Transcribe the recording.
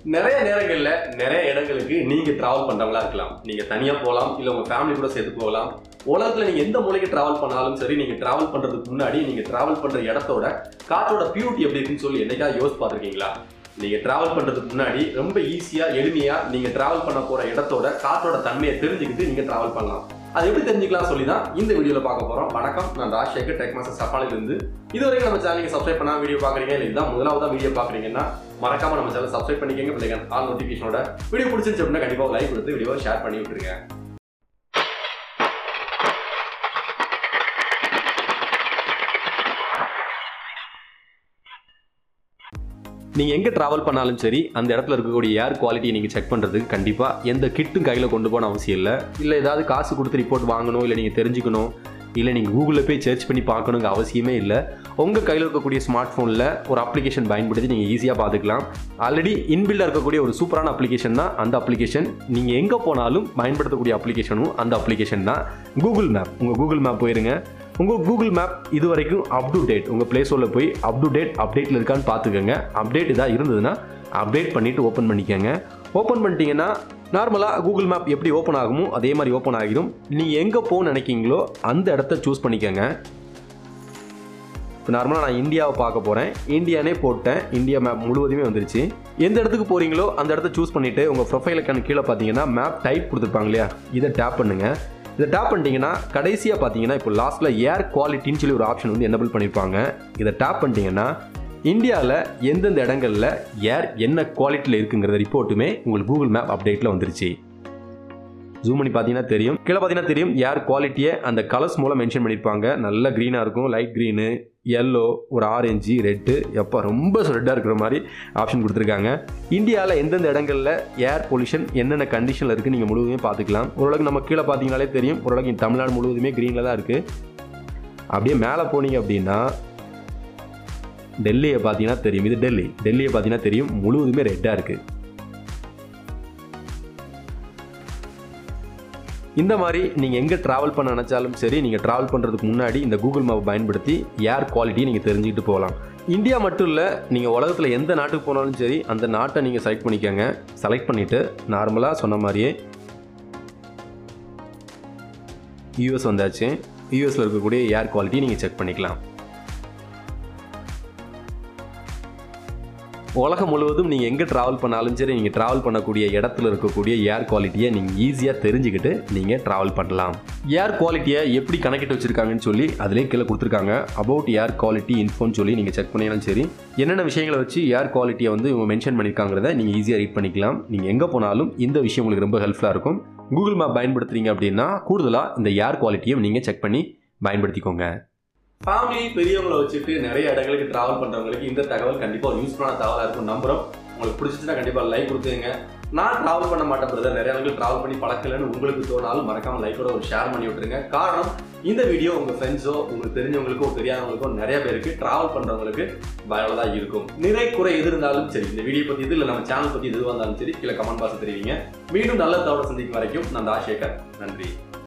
நிறைய நேரங்கள்ல நிறைய இடங்களுக்கு நீங்க டிராவல் பண்றவங்களா இருக்கலாம் நீங்க தனியா போகலாம் இல்ல உங்க ஃபேமிலி கூட சேர்த்து போகலாம் உலகத்துல நீங்க எந்த மூலைக்கு டிராவல் பண்ணாலும் சரி நீங்க டிராவல் பண்றதுக்கு முன்னாடி நீங்க டிராவல் பண்ற இடத்தோட காற்றோட பியூட்டி எப்படி இருக்குன்னு சொல்லி என்னைக்காவது யோசிச்சு பார்த்திருக்கீங்களா நீங்க டிராவல் பண்றதுக்கு முன்னாடி ரொம்ப ஈஸியா எளிமையா நீங்க டிராவல் பண்ண போற இடத்தோட காற்றோட தன்மையை தெரிஞ்சுக்கிட்டு நீங்க டிராவல் பண்ணலாம் அது எப்படி தெரிஞ்சுக்கலாம் சொல்லி தான் இந்த வீடியோல பார்க்க போறோம் வணக்கம் நான் ராஜசேகர் டெக் மாஸ்டர் சப்பாலில இருந்து இதுவரைக்கும் நம்ம சேனலுக்கு சப்ஸ்கிரைப் பண்ணா வீடியோ பாக்குறீங்க இல்லை இதுதான் முதலாவதா வீடியோ பாக்குறீங்கன்னா மறக்காம நம்ம சேனல் சப்ஸ்கிரைப் பண்ணிக்கங்க பிள்ளைங்க ஆல் நோட்டிஃபிகேஷனோட வீடியோ பிடிச்சிருச்சு அப்படின்னா கண்டிப்பா லைக் கொடுத்து வீடியோ ஷேர் பண்ணி விட்டுருங்க நீங்கள் எங்கே ட்ராவல் பண்ணாலும் சரி அந்த இடத்துல இருக்கக்கூடிய ஏர் குவாலிட்டியை நீங்கள் செக் பண்ணுறதுக்கு கண்டிப்பாக எந்த கிட்டும் கையில் கொண்டு போன அவசியம் இல்லை இல்லை ஏதாவது காசு கொடுத்து ரிப்போர்ட் வாங்கணும் இல்லை நீங்கள் தெரிஞ்சுக்கணும் இல்லை நீங்கள் கூகுளில் போய் சர்ச் பண்ணி பார்க்கணுங்க அவசியமே இல்லை உங்கள் கையில் இருக்கக்கூடிய ஸ்மார்ட் ஃபோனில் ஒரு அப்ளிகேஷன் பயன்படுத்தி நீங்கள் ஈஸியாக பார்த்துக்கலாம் ஆல்ரெடி இன்பில்டாக இருக்கக்கூடிய ஒரு சூப்பரான அப்ளிகேஷன் தான் அந்த அப்ளிகேஷன் நீங்கள் எங்கே போனாலும் பயன்படுத்தக்கூடிய அப்ளிகேஷனும் அந்த அப்ளிகேஷன் தான் கூகுள் மேப் உங்கள் கூகுள் மேப் போயிருங்க உங்கள் கூகுள் மேப் இது வரைக்கும் அப் டு டேட் உங்கள் ப்ளே ஸ்டோரில் போய் அப் டு டேட் அப்டேட்டில் இருக்கான்னு பார்த்துக்கோங்க அப்டேட் இதாக இருந்ததுன்னா அப்டேட் பண்ணிவிட்டு ஓப்பன் பண்ணிக்கோங்க ஓப்பன் பண்ணிட்டீங்கன்னா நார்மலாக கூகுள் மேப் எப்படி ஓப்பன் ஆகுமோ அதே மாதிரி ஓப்பன் ஆகிடும் நீங்கள் எங்கே போக நினைக்கிங்களோ அந்த இடத்த சூஸ் பண்ணிக்கோங்க இப்போ நார்மலாக நான் இந்தியாவை பார்க்க போகிறேன் இந்தியானே போட்டேன் இந்தியா மேப் முழுவதுமே வந்துருச்சு எந்த இடத்துக்கு போகிறீங்களோ அந்த இடத்த சூஸ் பண்ணிவிட்டு உங்கள் ப்ரொஃபைலுக்கான கீழே பார்த்தீங்கன்னா மேப் டைப் கொடுத்துருப்பாங்க இல்லையா இதை டேப் பண்ணுங்கள் இதை டேப் பண்ணிட்டீங்கன்னா கடைசியாக பார்த்தீங்கன்னா இப்போ லாஸ்ட்டில் ஏர் குவாலிட்டின்னு சொல்லி ஒரு ஆப்ஷன் வந்து என்னபிள் பண்ணியிருப்பாங்க இதை டேப் பண்ணிட்டீங்கன்னா இந்தியாவில் எந்தெந்த இடங்களில் ஏர் என்ன குவாலிட்டியில் இருக்குங்கிறத ரிப்போர்ட்டுமே உங்களுக்கு கூகுள் மேப் அப்டேட்டில் வந்துருச்சு ஜூம் பண்ணி பார்த்தீங்கன்னா தெரியும் கீழே பார்த்தீங்கன்னா தெரியும் ஏர் குவாலிட்டியை அந்த கலர்ஸ் மூலம் மென்ஷன் பண்ணியிருப்பாங்க நல்ல க்ரீனாக இருக்கும் லைட் க்ரீனு எல்லோ ஒரு ஆரஞ்சு ரெட்டு எப்போ ரொம்ப ரெட்டாக இருக்கிற மாதிரி ஆப்ஷன் கொடுத்துருக்காங்க இந்தியாவில் எந்தெந்த இடங்களில் ஏர் பொல்யூஷன் என்னென்ன கண்டிஷனில் இருக்குது நீங்கள் முழுவதுமே பார்த்துக்கலாம் ஓரளவுக்கு நம்ம கீழே பார்த்தீங்கனாலே தெரியும் ஓரளவுக்கு இந்த தமிழ்நாடு முழுவதுமே க்ரீனில் தான் இருக்குது அப்படியே மேலே போனீங்க அப்படின்னா டெல்லியை பார்த்தீங்கன்னா தெரியும் இது டெல்லி டெல்லியை பார்த்தீங்கன்னா தெரியும் முழுவதுமே ரெட்டாக இருக்குது இந்த மாதிரி நீங்கள் எங்கே ட்ராவல் பண்ண நினச்சாலும் சரி நீங்கள் ட்ராவல் பண்ணுறதுக்கு முன்னாடி இந்த கூகுள் மேப் பயன்படுத்தி ஏர் குவாலிட்டியை நீங்கள் தெரிஞ்சுக்கிட்டு போகலாம் இந்தியா மட்டும் இல்லை நீங்கள் உலகத்தில் எந்த நாட்டுக்கு போனாலும் சரி அந்த நாட்டை நீங்கள் செலக்ட் பண்ணிக்கோங்க செலக்ட் பண்ணிவிட்டு நார்மலாக சொன்ன மாதிரியே யூஎஸ் வந்தாச்சு யூஎஸில் இருக்கக்கூடிய ஏர் குவாலிட்டி நீங்கள் செக் பண்ணிக்கலாம் உலகம் முழுவதும் நீங்கள் எங்கே ட்ராவல் பண்ணாலும் சரி நீங்கள் ட்ராவல் பண்ணக்கூடிய இடத்துல இருக்கக்கூடிய ஏர் குவாலிட்டியை நீங்கள் ஈஸியாக தெரிஞ்சுக்கிட்டு நீங்கள் ட்ராவல் பண்ணலாம் ஏர் குவாலிட்டியை எப்படி கணக்கிட்டு வச்சுருக்காங்கன்னு சொல்லி அதிலே கீழே கொடுத்துருக்காங்க அபவுட் ஏர் குவாலிட்டி இன்ஃபோன்னு சொல்லி நீங்கள் செக் பண்ணினாலும் சரி என்னென்ன விஷயங்களை வச்சு ஏர் குவாலிட்டியை வந்து இவங்க மென்ஷன் பண்ணியிருக்காங்கிறத நீங்கள் ஈஸியாக ரீட் பண்ணிக்கலாம் நீங்கள் எங்கே போனாலும் இந்த விஷயம் உங்களுக்கு ரொம்ப ஹெல்ப்ஃபுல்லாக இருக்கும் கூகுள் மேப் பயன்படுத்துறீங்க அப்படின்னா கூடுதலாக இந்த ஏர் குவாலிட்டியை நீங்கள் செக் பண்ணி பயன்படுத்திக்கோங்க ஃபேமிலி பெரியவங்களை வச்சுட்டு நிறைய இடங்களுக்கு டிராவல் பண்றவங்களுக்கு இந்த தகவல் கண்டிப்பா ஒரு யூஸ்ஃபுல்லான தகவலா இருக்கும் நம்புறோம் உங்களுக்கு பிடிச்சிச்சுன்னா கண்டிப்பா லைக் கொடுத்துங்க நான் டிராவல் பண்ண மாட்டேன் பிரதர் நிறைய இடங்களுக்கு டிராவல் பண்ணி பழக்கலன்னு உங்களுக்கு தோணாலும் மறக்காம லைக்கோட ஒரு ஷேர் பண்ணி விட்டுருங்க காரணம் இந்த வீடியோ உங்க ஃப்ரெண்ட்ஸோ உங்களுக்கு தெரிஞ்சவங்களுக்கோ தெரியாதவங்களுக்கோ நிறைய பேருக்கு டிராவல் பண்றவங்களுக்கு பயனுள்ளதா இருக்கும் நிறை குறை எது இருந்தாலும் சரி இந்த வீடியோ பத்தி இது இல்லை நம்ம சேனல் பத்தி எது வந்தாலும் சரி கீழே கமெண்ட் பாக்ஸ் தெரிவிங்க மீண்டும் நல்ல தகவல் சந்திக்கும் வரைக்கும் நான் ராஜசேகர் நன்றி